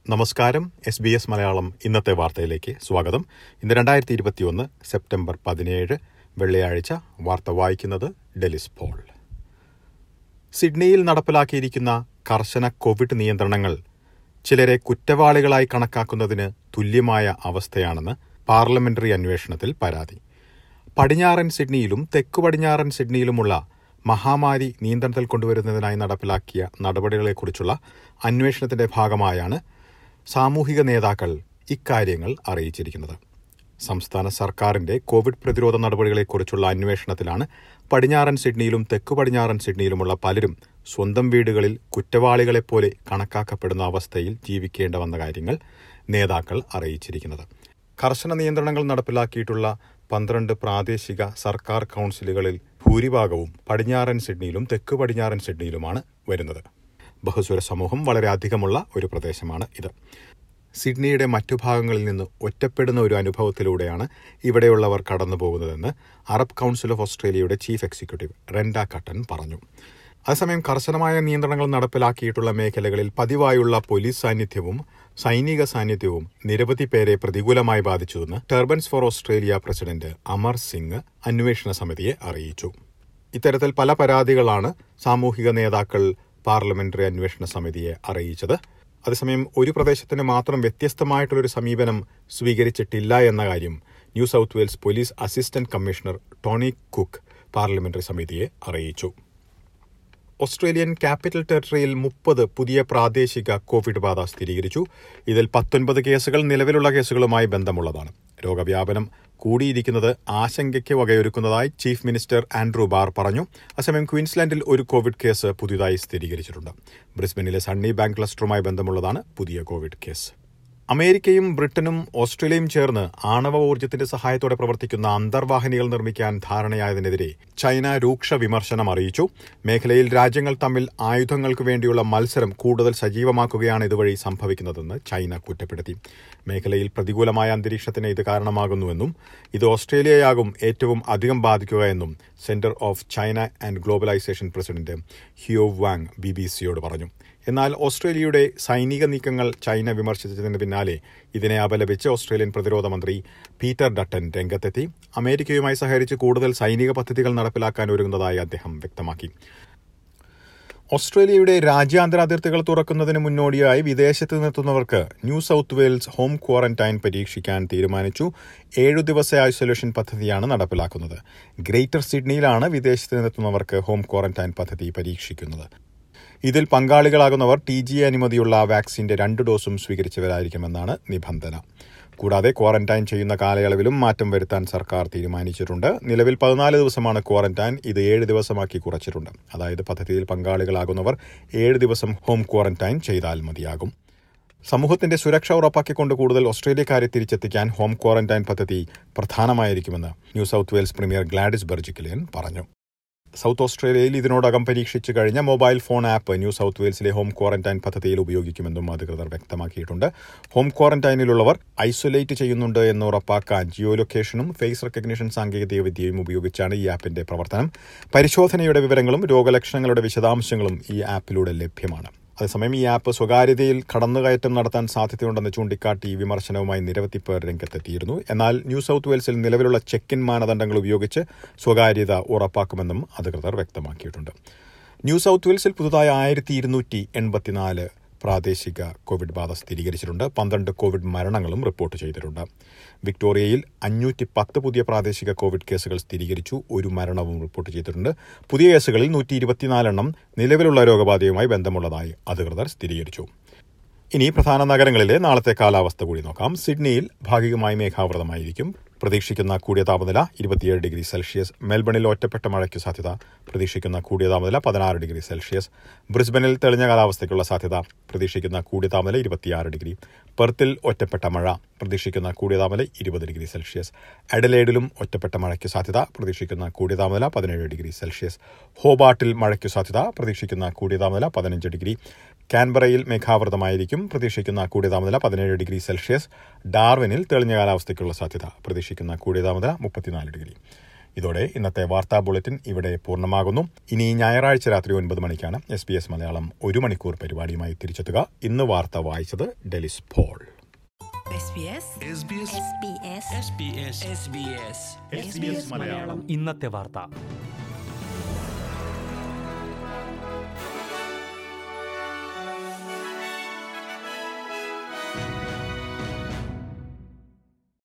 നമസ്കാരം S B S Malayalam ഇന്നത്തെ വാർത്തയിലേക്ക് സ്വാഗതം ഇന്ന് രണ്ടായിരത്തി ഇരുപത്തിയൊന്ന് സെപ്റ്റംബർ പതിനേഴ് വെള്ളിയാഴ്ച വാർത്ത വായിക്കുന്നത് ഡെലിസ് പോൾ സിഡ്നിയിൽ നടപ്പിലാക്കിയിരിക്കുന്ന കർശന കോവിഡ് നിയന്ത്രണങ്ങൾ ചിലരെ കുറ്റവാളികളായി കണക്കാക്കുന്നതിന് തുല്യമായ അവസ്ഥയാണെന്ന് പാർലമെന്ററി അന്വേഷണത്തിൽ പരാതി പടിഞ്ഞാറൻ സിഡ്നിയിലും തെക്കു പടിഞ്ഞാറൻ സിഡ്നിയിലുമുള്ള മഹാമാരി നിയന്ത്രണത്തിൽ കൊണ്ടുവരുന്നതിനായി നടപ്പിലാക്കിയ നടപടികളെക്കുറിച്ചുള്ള അന്വേഷണത്തിന്റെ ഭാഗമായാണ് സാമൂഹിക നേതാക്കൾ ഇക്കാര്യങ്ങൾ അറിയിച്ചിരിക്കുന്നത് സംസ്ഥാന സർക്കാരിന്റെ കോവിഡ് പ്രതിരോധ നടപടികളെക്കുറിച്ചുള്ള അന്വേഷണത്തിലാണ് പടിഞ്ഞാറൻ സിഡ്നിയിലും തെക്കു പടിഞ്ഞാറൻ സിഡ്നിയിലുമുള്ള പലരും സ്വന്തം വീടുകളിൽ കുറ്റവാളികളെപ്പോലെ കണക്കാക്കപ്പെടുന്ന അവസ്ഥയിൽ ജീവിക്കേണ്ട വന്ന കാര്യങ്ങൾ നേതാക്കൾ അറിയിച്ചിരിക്കുന്നത് കർശന നിയന്ത്രണങ്ങൾ നടപ്പിലാക്കിയിട്ടുള്ള പന്ത്രണ്ട് പ്രാദേശിക സർക്കാർ കൌൺസിലുകളിൽ ഭൂരിഭാഗവും പടിഞ്ഞാറൻ സിഡ്നിയിലും തെക്കു പടിഞ്ഞാറൻ സിഡ്നിയിലുമാണ് വരുന്നത് ബഹുസ്വര സമൂഹം വളരെ അധികമുള്ള ഒരു പ്രദേശമാണ് ഇത് സിഡ്നിയുടെ മറ്റു ഭാഗങ്ങളിൽ നിന്ന് ഒറ്റപ്പെടുന്ന ഒരു അനുഭവത്തിലൂടെയാണ് ഇവിടെയുള്ളവർ കടന്നു പോകുന്നതെന്ന് അറബ് കൌൺസിൽ ഓഫ് ഓസ്ട്രേലിയയുടെ ചീഫ് എക്സിക്യൂട്ടീവ് റെൻഡ കട്ടൻ പറഞ്ഞു അതേസമയം കർശനമായ നിയന്ത്രണങ്ങൾ നടപ്പിലാക്കിയിട്ടുള്ള മേഖലകളിൽ പതിവായുള്ള പോലീസ് സാന്നിധ്യവും സൈനിക സാന്നിധ്യവും നിരവധി പേരെ പ്രതികൂലമായി ബാധിച്ചുവെന്ന് turbans for Australia president Amar Singh അന്വേഷണ സമിതിയെ അറിയിച്ചു ഇത്തരത്തിൽ പല പരാതികളാണ് സാമൂഹിക നേതാക്കൾ പാർലമെന്ററി അന്വേഷണ സമിതിയെ അറിയിച്ചത് അതേസമയം ഒരു പ്രദേശത്തിന് മാത്രം വ്യത്യസ്തമായിട്ടുള്ളൊരു സമീപനം സ്വീകരിച്ചിട്ടില്ല എന്ന കാര്യം New South Wales police assistant commissioner Tony Cook parliamentary സമിതിയെ അറിയിച്ചു ഓസ്ട്രേലിയൻ ക്യാപിറ്റൽ ടെറിട്ടറിയിൽ മുപ്പത് പുതിയ പ്രാദേശിക കോവിഡ് ബാധ സ്ഥിരീകരിച്ചു ഇതിൽ പത്തൊൻപത് കേസുകൾ നിലവിലുള്ള കേസുകളുമായി ബന്ധമുള്ളതാണ് രോഗവ്യാപനം കൂടിയിരിക്കുന്നത് ആശങ്കയ്ക്ക് വകയൊരുക്കുന്നതായി ചീഫ് മിനിസ്റ്റർ ആൻഡ്രൂ ബാർ പറഞ്ഞു അസമയം ക്വീൻസ്ലാൻഡിൽ ഒരു കോവിഡ് കേസ് പുതിയതായി സ്ഥിരീകരിച്ചിട്ടുണ്ട് ബ്രിസ്ബനിലെ സണ്ണി ബാങ്ക് ക്ലസ്റ്ററുമായി ബന്ധമുള്ളതാണ് പുതിയ കോവിഡ് കേസ് അമേരിക്കയും ബ്രിട്ടനും ഓസ്ട്രേലിയയും ചേർന്ന് ആണവ ഊർജ്ജത്തിന്റെ സഹായത്തോടെ പ്രവർത്തിക്കുന്ന അന്തർവാഹിനികൾ നിർമ്മിക്കാൻ ധാരണയായതിനെതിരെ ചൈന രൂക്ഷ വിമർശനം അറിയിച്ചു മേഖലയിൽ രാജ്യങ്ങൾ തമ്മിൽ ആയുധങ്ങൾക്ക് വേണ്ടിയുള്ള മത്സരം കൂടുതൽ സജീവമാക്കുകയാണ് ഇതുവഴി സംഭവിക്കുന്നതെന്ന് ചൈന കുറ്റപ്പെടുത്തി മേഖലയിൽ പ്രതികൂലമായ അന്തരീക്ഷത്തിന് ഇത് കാരണമാകുന്നുവെന്നും ഇത് ഓസ്ട്രേലിയയാകും ഏറ്റവും അധികം ബാധിക്കുക എന്നും centre of China and globalisation president Huiyao Wang B B സിയോട് പറഞ്ഞു എന്നാൽ ഓസ്ട്രേലിയയുടെ സൈനിക നീക്കങ്ങൾ ചൈന വിമർശിച്ചതിന് പിന്നാലെ ഇതിനെ അപലപിച്ച് ഓസ്ട്രേലിയൻ പ്രതിരോധ മന്ത്രി പീറ്റർ ഡട്ടൻ രംഗത്തെത്തി അമേരിക്കയുമായി സഹകരിച്ച് കൂടുതൽ സൈനിക പദ്ധതികൾ നടപ്പിലാക്കാൻ ഒരുങ്ങുന്നതായി അദ്ദേഹം വ്യക്തമാക്കി ഓസ്ട്രേലിയയുടെ രാജ്യാന്തര അതിർത്തികൾ തുറക്കുന്നതിന് മുന്നോടിയായി വിദേശത്ത് നിന്നെത്തുന്നവർക്ക് New South Wales home quarantine പരീക്ഷിക്കാൻ തീരുമാനിച്ചു ഏഴു ദിവസ ഐസൊലേഷൻ പദ്ധതിയാണ് നടപ്പിലാക്കുന്നത് ഗ്രേറ്റർ സിഡ്നിയിലാണ് വിദേശത്ത് നിന്നെത്തുന്നവർക്ക് ഹോം ക്വാറന്റൈൻ പദ്ധതി പരീക്ഷിക്കുന്നത് ഇതിൽ പങ്കാളികളാകുന്നവർ ടി ജി അനുമതിയുള്ള വാക്സിന്റെ രണ്ട് ഡോസും സ്വീകരിച്ചവരായിരിക്കുമെന്നാണ് നിബന്ധന കൂടാതെ ക്വാറന്റൈൻ ചെയ്യുന്ന കാലയളവിലും മാറ്റം വരുത്താൻ സർക്കാർ തീരുമാനിച്ചിട്ടുണ്ട് നിലവിൽ പതിനാല് ദിവസമാണ് ക്വാറന്റൈൻ ഇത് ഏഴ് ദിവസമാക്കി കുറച്ചിട്ടുണ്ട് അതായത് പദ്ധതിയിൽ പങ്കാളികളാകുന്നവർ ഏഴ് ദിവസം ഹോം ക്വാറന്റൈൻ ചെയ്താൽ മതിയാകും സമൂഹത്തിന്റെ സുരക്ഷ ഉറപ്പാക്കിക്കൊണ്ട് കൂടുതൽ ഓസ്ട്രേലിയക്കാരെ തിരിച്ചെത്തിക്കാൻ ഹോം ക്വാറന്റൈൻ പദ്ധതി പ്രധാനമായിരിക്കുമെന്ന് New South Wales premier Gladys Berejiklian പറഞ്ഞു സൗത്ത് ഓസ്ട്രേലിയയിൽ ഇതിനോടകം പരീക്ഷിച്ചു കഴിഞ്ഞ mobile phone app New South വെയിൽസിലെ ഹോം ക്വാറന്റൈൻ പദ്ധതിയിൽ ഉപയോഗിക്കുമെന്നും അധികൃതർ വ്യക്തമാക്കിയിട്ടുണ്ട് ഹോം ക്വാറന്റൈനിലുള്ളവർ ഐസൊലേറ്റ് ചെയ്യുന്നുണ്ട് എന്ന് ഉറപ്പാക്കാൻ ജിയോ ലൊക്കേഷനും ഫേസ് റെക്കഗ്നിഷൻ സാങ്കേതിക വിദ്യയും ഉപയോഗിച്ചാണ് ഈ ആപ്പിന്റെ പ്രവർത്തനം പരിശോധനയുടെ വിവരങ്ങളും രോഗലക്ഷണങ്ങളുടെ വിശദാംശങ്ങളും ഈ ആപ്പിലൂടെ ലഭ്യമാണ് അതേസമയം ഈ ആപ്പ് സ്വകാര്യതയിൽ കടന്നുകയറ്റം നടത്താൻ സാധ്യതയുണ്ടെന്ന് ചൂണ്ടിക്കാട്ടി വിമർശനവുമായി നിരവധി പേർ രംഗത്തെത്തിയിരുന്നു എന്നാൽ ന്യൂ സൌത്ത് വെയിൽസിൽ നിലവിലുള്ള ചെക്ക് ഇൻ മാനദണ്ഡങ്ങൾ ഉപയോഗിച്ച് സ്വകാര്യത ഉറപ്പാക്കുമെന്നും അധികൃതർ വ്യക്തമാക്കിയിട്ടുണ്ട് ന്യൂ സൌത്ത് വെയിൽസിൽ പുതുതായി ആയിരത്തി ഇരുന്നൂറ്റി എൺപത്തിനാല് പ്രാദേശിക കോവിഡ് ബാധ സ്ഥിരീകരിച്ചിട്ടുണ്ട് പന്ത്രണ്ട് കോവിഡ് മരണങ്ങളും റിപ്പോർട്ട് ചെയ്തിട്ടുണ്ട് വിക്ടോറിയയിൽ അഞ്ഞൂറ്റി പത്ത് പുതിയ പ്രാദേശിക കോവിഡ് കേസുകൾ സ്ഥിരീകരിച്ചു ഒരു മരണവും റിപ്പോർട്ട് ചെയ്തിട്ടുണ്ട് പുതിയ കേസുകളിൽ നൂറ്റി ഇരുപത്തിനാലെണ്ണം നിലവിലുള്ള രോഗബാധയുമായി ബന്ധമുള്ളതായി അധികൃതർ സ്ഥിരീകരിച്ചു ഇനി പ്രധാന നഗരങ്ങളിലെ നാളത്തെ കാലാവസ്ഥ കൂടി നോക്കാം സിഡ്നിയിൽ ഭാഗികമായി മേഘാവൃതമായിരിക്കും പ്രതീക്ഷിക്കുന്ന കൂടിയ താപനില ഇരുപത്തിയേഴ് ഡിഗ്രി സെൽഷ്യസ് മെൽബണിൽ ഒറ്റപ്പെട്ട മഴയ്ക്ക് സാധ്യത പ്രതീക്ഷിക്കുന്ന കൂടിയ താപനില പതിനാറ് ഡിഗ്രി സെൽഷ്യസ് ബ്രിസ്ബനിൽ തെളിഞ്ഞ കാലാവസ്ഥയ്ക്കുള്ള സാധ്യത പ്രതീക്ഷിക്കുന്ന കൂടിയ താപനില ഇരുപത്തിയാറ് ഡിഗ്രി പെർത്തിൽ ഒറ്റപ്പെട്ട മഴ പ്രതീക്ഷിക്കുന്ന കൂടിയ താപനില ഇരുപത് ഡിഗ്രി സെൽഷ്യസ് അഡലേഡിലും ഒറ്റപ്പെട്ട മഴയ്ക്ക് സാധ്യത പ്രതീക്ഷിക്കുന്ന കൂടിയ താപനില പതിനേഴ് ഡിഗ്രി സെൽഷ്യസ് ഹോബാട്ടിൽ മഴയ്ക്ക് സാധ്യത പ്രതീക്ഷിക്കുന്ന കൂടിയ താപനില പതിനഞ്ച് ഡിഗ്രി കാൻബറയിൽ മേഘാവൃതമായിരിക്കും പ്രതീക്ഷിക്കുന്ന കൂടിയ താപനില പതിനേഴ് ഡിഗ്രി സെൽഷ്യസ് ഡാർവിനിൽ തെളിഞ്ഞ കാലാവസ്ഥയ്ക്കുള്ള സാധ്യത പ്രതീക്ഷിക്കുന്ന കൂടിയ താപനില മുപ്പത്തിനാല് ഡിഗ്രി ഇതോടെ ഇന്നത്തെ വാർത്താ ബുള്ളറ്റിൻ ഇവിടെ പൂർണ്ണമാകുന്നു ഇനി ഞായറാഴ്ച രാത്രി ഒൻപത് മണിക്കാണ് എസ് ബി എസ് മലയാളം ഒരു മണിക്കൂർ പരിപാടിയുമായി തിരിച്ചെത്തുക ഇന്ന് വാർത്ത വായിച്ചത് Delys Paul SBS SBS SBS SBS SBS Malayalam ഇന്നത്തെ വാർത്ത